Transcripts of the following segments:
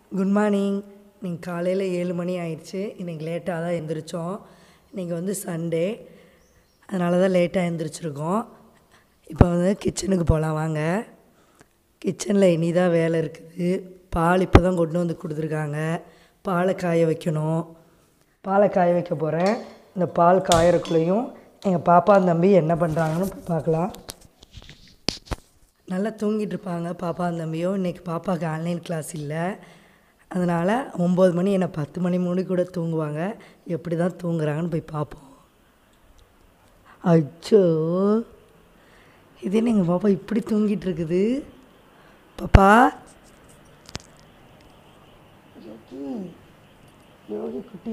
Good morning நீங்கள் காலையில் ஏழு மணி ஆயிடுச்சு இன்றைக்கி லேட்டாக தான் எழுந்திரிச்சோம் இன்றைக்கி வந்து சண்டே அதனால தான் லேட்டாக எழுந்திரிச்சிருக்கோம் இப்போ வந்து கிச்சனுக்கு போகலாம் வாங்க கிச்சனில் இனி தான் வேலை இருக்குது பால் இப்போ தான் கொண்டு வந்து கொடுத்துருக்காங்க பாலை காய வைக்கணும் பாலை காய வைக்க போகிறேன் இந்த பால் காயறக்குள்ளேயும் எங்கள் பாப்பா தம்பி என்ன பண்ணுறாங்கன்னு போய் பார்க்கலாம் நல்லா தூங்கிட்டு இருப்பாங்க பாப்பா தம்பியும் இன்றைக்கி பாப்பாவுக்கு ஆன்லைன் கிளாஸ் இல்லை அதனால் ஒம்பது மணி என்ன பத்து மணி மூணு கூட தூங்குவாங்க எப்படி தான் தூங்குறாங்கன்னு போய் பார்ப்போம் அச்சோ இது என்ன எங்கள் பாப்பா இப்படி தூங்கிட்டு இருக்குது பாப்பா யோகி யோகி குட்டி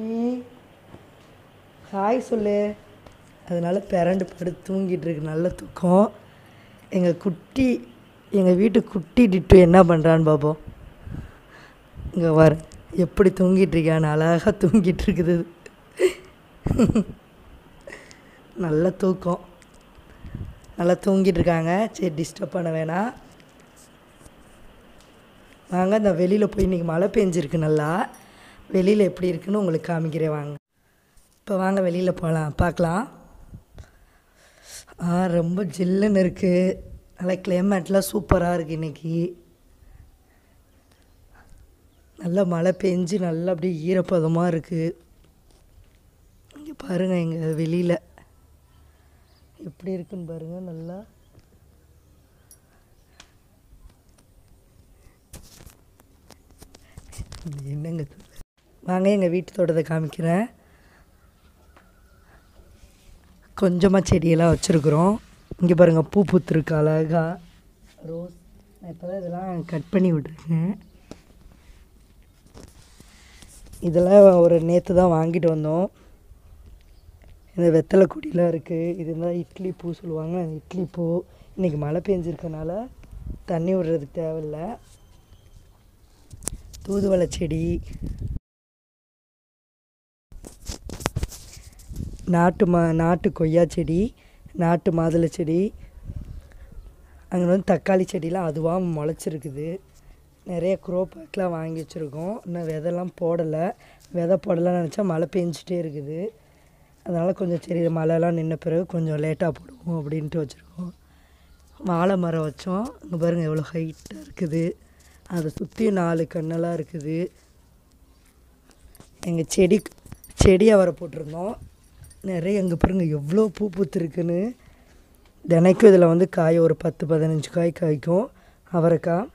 ஹாய் சொல்லு அதனால பிறண்டு படுத்து தூங்கிட்டு இருக்கு நல்ல தூக்கம் எங்கள் குட்டி எங்கள் வீட்டு குட்டி டிட்டு என்ன பண்ணுறான்னு பார்ப்போம் இங்கே வர எப்படி தூங்கிட்டு இருக்கான்னு அழகாக தூங்கிட்டு இருக்குது நல்ல தூக்கம் நல்லா தூங்கிட்டு இருக்காங்க சரி டிஸ்டர்ப் பண்ண வேணாம் வாங்க இந்த வெளியில் போய் இன்றைக்கி மழை பெஞ்சிருக்கு நல்லா வெளியில் எப்படி இருக்குன்னு உங்களுக்கு காமிக்கிறேன் வாங்க இப்போ வாங்க வெளியில் போகலாம் பார்க்கலாம் ஆ ரொம்ப ஜில்லுன்னு இருக்குது நல்லா கிளைமேட்லாம் சூப்பராக இருக்குது இன்றைக்கி நல்லா மழை பெஞ்சு நல்லா அப்படியே ஈரப்பதமாக இருக்குது இங்கே பாருங்கள் எங்கள் வெளியில் எப்படி இருக்குன்னு பாருங்கள் நல்லா என்னங்க இது? வாங்க எங்கள் வீட்டு தோட்டத்தை காமிக்கிறேன் கொஞ்சமாக செடியெல்லாம் வச்சுருக்குறோம் இங்கே பாருங்கள் பூ பூத்துருக்கு அழகா ரோஸ் நான் இப்போ தான் இதெல்லாம் கட் பண்ணி விட்ருக்கேன் இதெல்லாம் ஒரு நேற்று தான் வாங்கிட்டு வந்தோம் இந்த வெத்தலை கொடிலாம் இருக்குது இது தான் இட்லி பூ சொல்லுவாங்க அந்த இட்லி பூ இன்றைக்கி மழை பெஞ்சிருக்கனால தண்ணி விடுறதுக்கு தேவையில்ல தூதுவளை செடி நாட்டு மா நாட்டு கொய்யா செடி நாட்டு மாதுளை செடி அங்கே வந்து தக்காளி செடிலாம் அதுவாக முளைச்சிருக்குது நிறைய க்ரோ பேக்லாம் வாங்கி வச்சுருக்கோம் இன்னும் விதைலாம் போடலை விதை போடலாம்னு நினச்சா மழை பெஞ்சிட்டே இருக்குது அதனால் கொஞ்சம் சரி மழைலாம் நின்ன பிறகு கொஞ்சம் லேட்டாக போடுவோம் அப்படின்ட்டு வச்சுருக்கோம் வாழை மரம் வச்சோம் இங்கே பாருங்கள் எவ்வளோ ஹைட்டாக இருக்குது அதை சுற்றி நாலு கண்ணெல்லாம் இருக்குது எங்கள் செடி செடி அவரை போட்டிருந்தோம் நிறைய அங்கே பாருங்கள் எவ்வளோ பூ பூத்துருக்குன்னு தினைக்கும் இதில் வந்து காய் ஒரு பத்து பதினஞ்சு காய் காய்க்கும் அவரைக்காய்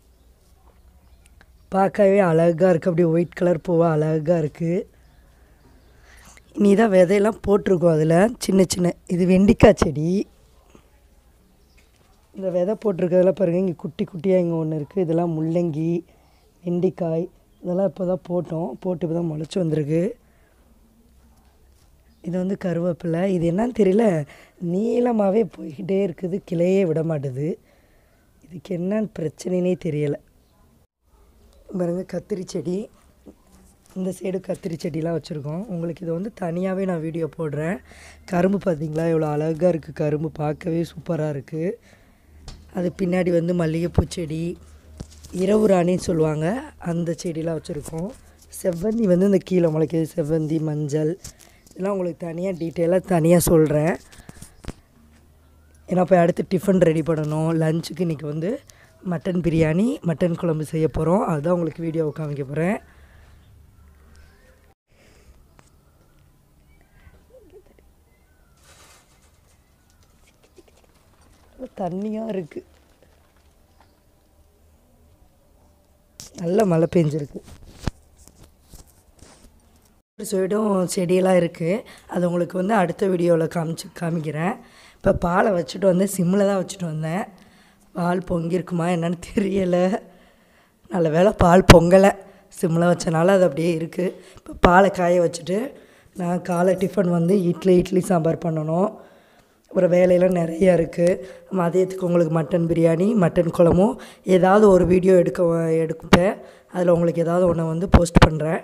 பார்க்கவே அழகாக இருக்குது அப்படியே ஒயிட் கலர் பூவாக அழகாக இருக்குது இனி தான் விதையெல்லாம் போட்டிருக்கோம் அதில் சின்ன சின்ன இது வெண்டிக்காய் செடி இந்த விதை போட்டிருக்கிறதெல்லாம் பாருங்கள் இங்கே குட்டி குட்டியாக இங்கே ஒன்று இருக்குது இதெல்லாம் முள்ளங்கி வெண்டிக்காய் இதெல்லாம் இப்போ தான் போட்டோம் போட்டு இப்போ தான் முளைச்சி வந்திருக்கு இது வந்து கருவேப்பிலை இது என்னன்னு தெரியல நீளமாகவே போய்கிட்டே இருக்குது கிளையே விட மாட்டுது இதுக்கு என்னன்னு பிரச்சனைனே தெரியலை பாருங்க கத்திரி செடி இந்த சைடு கத்திரி செடிலாம் வச்சுருக்கோம் உங்களுக்கு இது வந்து தனியாகவே நான் வீடியோ போடுறேன் கரும்பு பார்த்தீங்களா எவ்வளோ அழகாக இருக்குது கரும்பு பார்க்கவே சூப்பராக இருக்குது அது பின்னாடி வந்து மல்லிகைப்பூ செடி இரவு ராணின்னு சொல்லுவாங்க அந்த செடிலாம் வச்சுருக்கோம் செவ்வந்தி வந்து இந்த கீழே முளைக்குது செவ்வந்தி மஞ்சள் இதெல்லாம் உங்களுக்கு தனியாக டீட்டெயிலாக தனியாக சொல்கிறேன் ஏன்னா போய் அடுத்து டிஃபன் ரெடி பண்ணணும் லஞ்சுக்கு இன்றைக்கி வந்து மட்டன் பிரியாணி மட்டன் குழம்பு செய்ய போகிறோம் அதுதான் உங்களுக்கு வீடியோவை காமிக்க போகிறேன் தண்ணியாக இருக்குது நல்ல மழை பெஞ்சிருக்கு ஒரு சைடும் செடியெல்லாம் இருக்குது அது உங்களுக்கு வந்து அடுத்த வீடியோவில் காமிச்சு காமிக்கிறேன் இப்போ பாலை வச்சுட்டு வந்து சிம்மில் தான் வச்சுட்டு வந்தேன் பால் பொங்கியிருக்குமா என்னன்னு தெரியலை நல்ல வேளை பால் பொங்கலை சிம்மில் வச்சனால அது அப்படியே இருக்குது இப்போ பாலை காய வச்சுட்டு நான் காலை டிஃபன் வந்து இட்லி இட்லி சாம்பார் பண்ணணும் அப்புறம் வேலையெல்லாம் நிறையா இருக்குது மதியத்துக்கு உங்களுக்கு மட்டன் பிரியாணி மட்டன் குழம்பும் ஏதாவது ஒரு வீடியோ எடுக்க எடுப்பேன் அதில் உங்களுக்கு ஏதாவது ஒன்று வந்து போஸ்ட் பண்ணுறேன்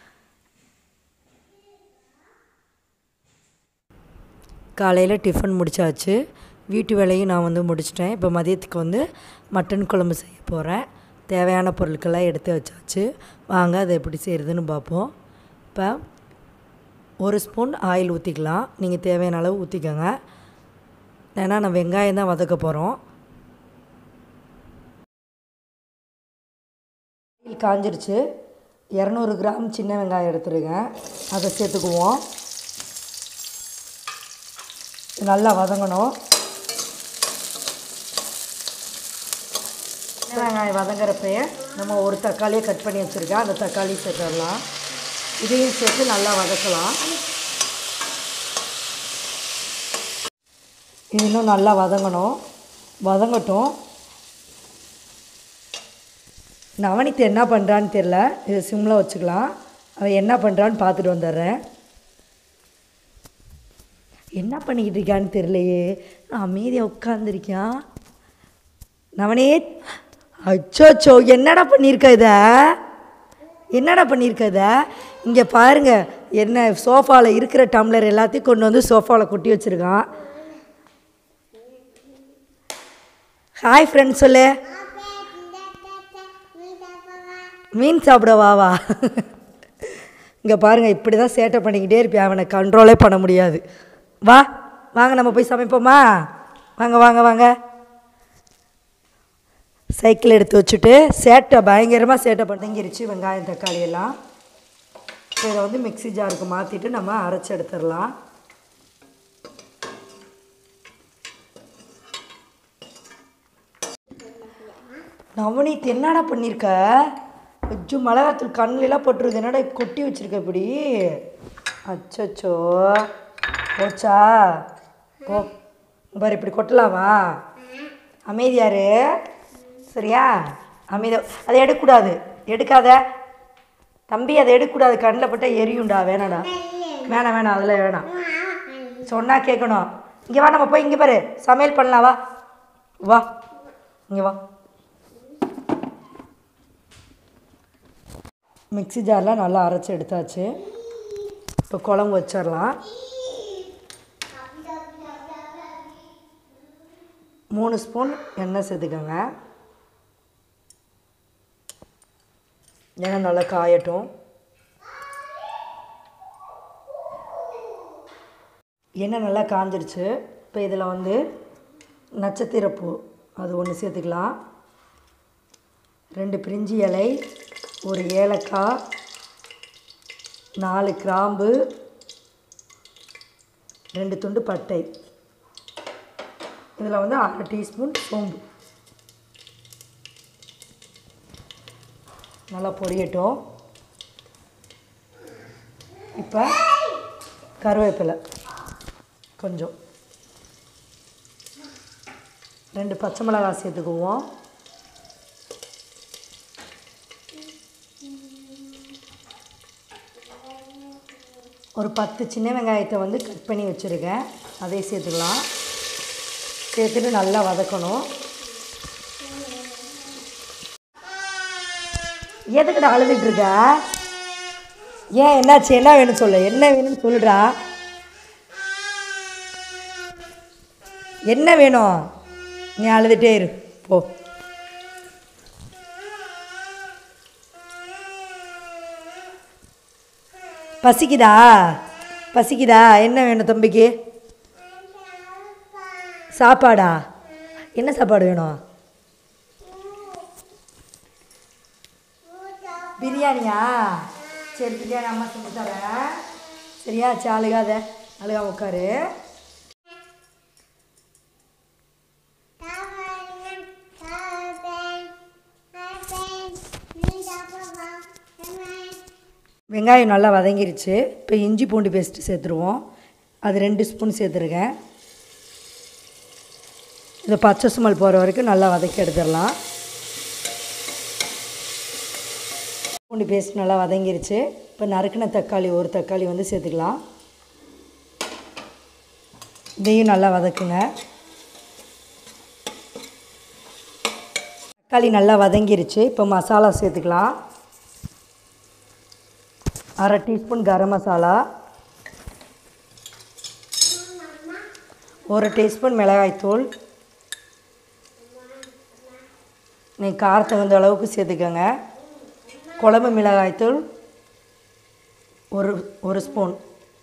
காலையில் டிஃபன் முடிச்சாச்சு வீட்டு வேலையும் நான் வந்து முடிச்சிட்டேன் இப்போ மதியத்துக்கு வந்து மட்டன் குழம்பு செய்ய போகிறேன் தேவையான பொருட்கள்லாம் எடுத்து வச்சாச்சு வாங்க அதை எப்படி செய்கிறதுன்னு பார்ப்போம் இப்போ ஒரு ஸ்பூன் ஆயில் ஊற்றிக்கலாம் நீங்கள் தேவையான அளவு ஊற்றிக்கோங்க ஏன்னா நான் வெங்காயம் தான் வதக்க போகிறோம் ஆயில் காஞ்சிருச்சு இரநூறு கிராம் சின்ன வெங்காயம் எடுத்துருக்கேன் அதை சேர்த்துக்குவோம் நல்லா வதங்கணும் சின்ன வெங்காயம் வதங்குறப்பயே நம்ம ஒரு தக்காளியை கட் பண்ணி வச்சுருக்கேன் அந்த தக்காளி சேர்த்துடலாம் இதையும் சேர்த்து நல்லா வதக்கலாம் இது இன்னும் நல்லா வதங்கணும் வதங்கட்டும் நவனித்து என்ன பண்ணுறான்னு தெரில இது சிம்மில் வச்சுக்கலாம் அவன் என்ன பண்ணுறான்னு பார்த்துட்டு வந்துடுறேன் என்ன பண்ணிக்கிட்டு இருக்கான்னு தெரியலையே அமைதியாக உட்காந்துருக்கான் நவனே அச்சோச்சோ என்னடா பண்ணியிருக்க இத என்னடா பண்ணியிருக்க இத இங்கே பாருங்க என்ன சோஃபாவில் இருக்கிற டம்ளர் எல்லாத்தையும் கொண்டு வந்து சோஃபாவில் கொட்டி வச்சுருக்கான் ஹாய் ஃப்ரெண்ட்ஸ் சொல்லு மீன் சாப்பிட வா வா இங்கே பாருங்கள் இப்படி தான் சேட்டை பண்ணிக்கிட்டே இருப்பேன் அவனை கண்ட்ரோலே பண்ண முடியாது வா வாங்க நம்ம போய் சமைப்போமா வாங்க வாங்க வாங்க சைக்கிள் எடுத்து வச்சுட்டு சேட்டை பயங்கரமாக சேட்டை பண்ணிங்கிருச்சு வெங்காயம் தக்காளி எல்லாம் இப்போ இதை வந்து மிக்ஸி ஜாருக்கு மாற்றிட்டு நம்ம அரைச்சி எடுத்துடலாம் நவனீத் என்னடா பண்ணியிருக்க அச்சோ மிளகாத்தூள் கண்ணிலலாம் போட்டுருது என்னடா கொட்டி வச்சிருக்க இப்படி அச்சச்சோ போச்சா போ பாரு இப்படி கொட்டலாமா அமைதியாரு சரியா அமைதியா அதை எடுக்கக்கூடாது எடுக்காத தம்பி அதை எடுக்கக்கூடாது கண்ணில் பட்டால் எரியும்டா வேணாடா வேணாம் வேணாம் அதில் வேணாம் சொன்னால் கேட்கணும் இங்கே வா நம்ம போய் இங்கே பாரு சமையல் பண்ணலாம் வா வா இங்கே வா மிக்ஸி ஜாரில் நல்லா அரைச்சி எடுத்தாச்சு இப்போ குழம்பு வச்சிடலாம் மூணு ஸ்பூன் எண்ணெய் சேர்த்துக்கோங்க எண்ணெய் நல்லா காயட்டும் எண்ணெய் நல்லா காஞ்சிருச்சு இப்போ இதில் வந்து நட்சத்திரப்பூ அது ஒன்று சேர்த்துக்கலாம் ரெண்டு பிரிஞ்சி இலை ஒரு ஏலக்காய் நாலு கிராம்பு ரெண்டு துண்டு பட்டை இதில் வந்து அரை டீஸ்பூன் சோம்பு நல்லா பொரியட்டும் இப்போ கருவேப்பிலை கொஞ்சம் ரெண்டு பச்சை மிளகாய் சேர்த்துக்குவோம் ஒரு பத்து சின்ன வெங்காயத்தை வந்து கட் பண்ணி வச்சுருக்கேன் அதை சேர்த்துக்கலாம் சேர்த்துட்டு நல்லா வதக்கணும் எதுக்குடா அழுதுட்டு இருக்க ஏன் என்னாச்சு என்ன வேணும் சொல்லு என்ன வேணும்னு சொல்லுடா என்ன வேணும் நீ அழுதுகிட்டே இரு போ பசிக்குதா பசிக்குதா என்ன வேணும் தம்பிக்கு சாப்பாடா என்ன சாப்பாடு வேணும் பிரியாணியா சரி பிரியாணி அம்மா செஞ்சு தரேன் சரியா சரி அழுகாத அழுகாம உட்காரு வெங்காயம் நல்லா வதங்கிருச்சு இப்போ இஞ்சி பூண்டு பேஸ்ட்டு சேர்த்துருவோம் அது ரெண்டு ஸ்பூன் சேர்த்துருக்கேன் இந்த பச்சை சுமல் போகிற வரைக்கும் நல்லா வதக்கி எடுத்துடலாம் பூண்டு பேஸ்ட் நல்லா வதங்கிருச்சு இப்போ நறுக்கின தக்காளி ஒரு தக்காளி வந்து சேர்த்துக்கலாம் இதையும் நல்லா வதக்குங்க தக்காளி நல்லா வதங்கிருச்சு இப்போ மசாலா சேர்த்துக்கலாம் அரை டீஸ்பூன் கரம் மசாலா ஒரு டீஸ்பூன் மிளகாய்த்தூள் நீ காரம் தகுந்த அளவுக்கு சேர்த்துக்கோங்க குழம்பு மிளகாய்த்தூள் ஒரு ஒரு ஸ்பூன்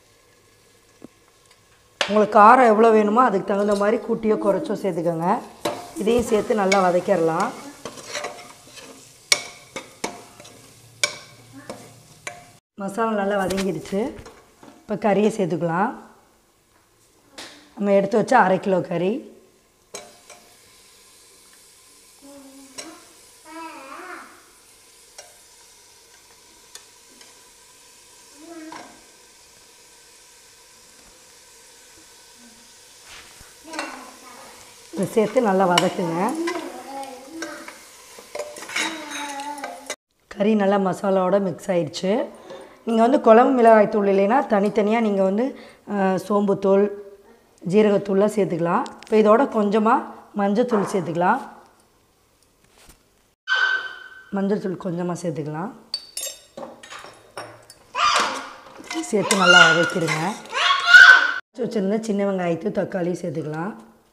உங்களுக்கு காரம் எவ்வளோ வேணுமோ அதுக்கு தகுந்த மாதிரி கூட்டியோ குறைச்சோ சேர்த்துக்கோங்க இதையும் சேர்த்து நல்லா வதக்கிடலாம் மசாலா நல்லா வதங்கிடுச்சு இப்போ கறியை சேர்த்துக்கலாம் நம்ம எடுத்து வச்சா அரை கிலோ கறி இதை சேர்த்து நல்லா வதக்குங்க கறி நல்லா மசாலாவோட மிக்ஸ் ஆயிடுச்சு நீங்கள் வந்து குழம்பு மிளகாய் தூள் இல்லைன்னா தனித்தனியாக நீங்கள் வந்து அஹ், சோம்புத்தூள் ஜீரகத்தூள்லாம் சேர்த்துக்கலாம் இப்போ இதோட கொஞ்சமாக மஞ்சத்தூள் சேர்த்துக்கலாம் மஞ்சள் தூள் கொஞ்சமாக சேர்த்துக்கலாம் சேர்த்து நல்லா வதக்கிடுங்க வச்சுருந்த சின்ன வெங்காயத்து தக்காளி சேர்த்துக்கலாம்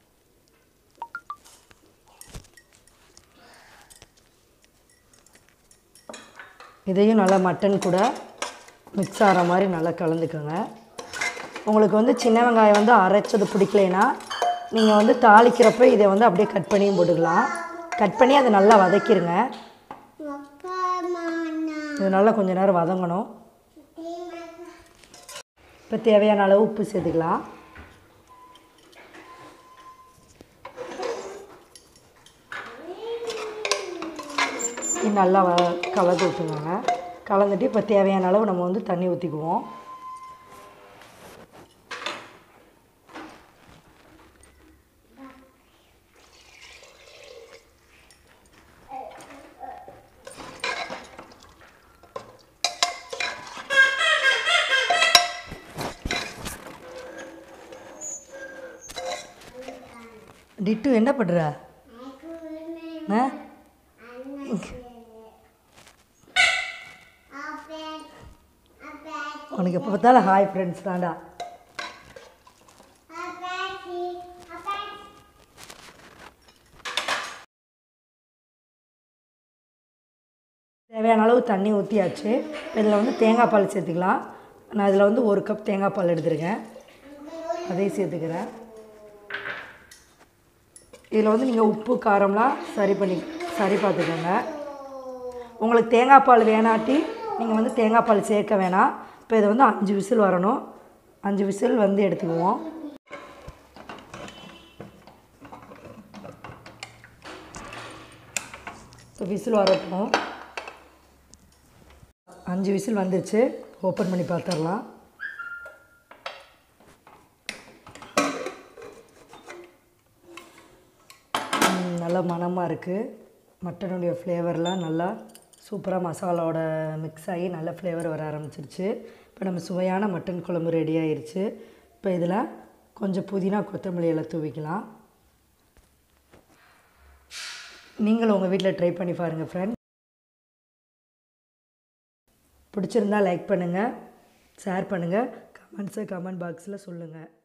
இதையும் நல்லா மட்டன் கூட மிக்ஸ் ஆகிற மாதிரி நல்லா கலந்துக்கோங்க உங்களுக்கு வந்து சின்ன வெங்காயம் வந்து அரைச்சது பிடிக்கலைன்னா நீங்கள் வந்து தாளிக்கிறப்ப இதை வந்து அப்படியே கட் பண்ணியும் போட்டுக்கலாம் கட் பண்ணி அதை நல்லா வதக்கிடுங்க இது நல்லா கொஞ்ச நேரம் வதங்கணும் இப்போ தேவையான அளவு உப்பு சேர்த்துக்கலாம் இது நல்லா வ கலந்து விட்டுருவாங்க கலந்துட்டு இப்போ தேவையான அளவு நம்ம வந்து தண்ணி ஊற்றிக்குவோம் டிட்டு என்ன பண்ணுற ஆ உனக்கு எப்போ பார்த்தாலும் ஹாய் ஃப்ரெண்ட்ஸ் தான்டா தேவையான அளவு தண்ணி ஊற்றியாச்சு இதில் வந்து தேங்காய் பால் சேர்த்துக்கலாம் நான் இதில் வந்து ஒரு கப் தேங்காய் பால் எடுத்துருக்கேன் அதையும் சேர்த்துக்கிறேன் இதில் வந்து நீங்கள் உப்பு காரம்லாம் சரி பண்ணி சரி பார்த்துக்கோங்க உங்களுக்கு தேங்காய் பால் வேணாட்டி நீங்கள் வந்து தேங்காய் பால் சேர்க்க வேணாம் இப்போ இதை வந்து அஞ்சு விசில் வரணும் அஞ்சு விசில் வந்து எடுத்துக்குவோம் இப்போ விசில் வரட்டும் அஞ்சு விசில் வந்துருச்சு ஓப்பன் பண்ணி பார்த்துடலாம் ம், நல்ல மணமாக இருக்குது மட்டனுடைய ஃப்ளேவர்லாம் நல்லா சூப்பராக மசாலாவோட மிக்ஸ் ஆகி நல்ல ஃப்ளேவர் வர ஆரம்பிச்சிருச்சு இப்போ நம்ம சுவையான மட்டன் குழம்பு ரெடி ஆயிருச்சு இப்போ இதில் கொஞ்சம் புதினா கொத்தமல்லி எல்லாம் தூவிக்கலாம் நீங்களும் உங்கள் வீட்டில் ட்ரை பண்ணி பாருங்கள் ஃப்ரெண்ட் பிடிச்சிருந்தா லைக் பண்ணுங்கள் ஷேர் பண்ணுங்கள் கமெண்ட்ஸை கமெண்ட் பாக்ஸில் சொல்லுங்கள்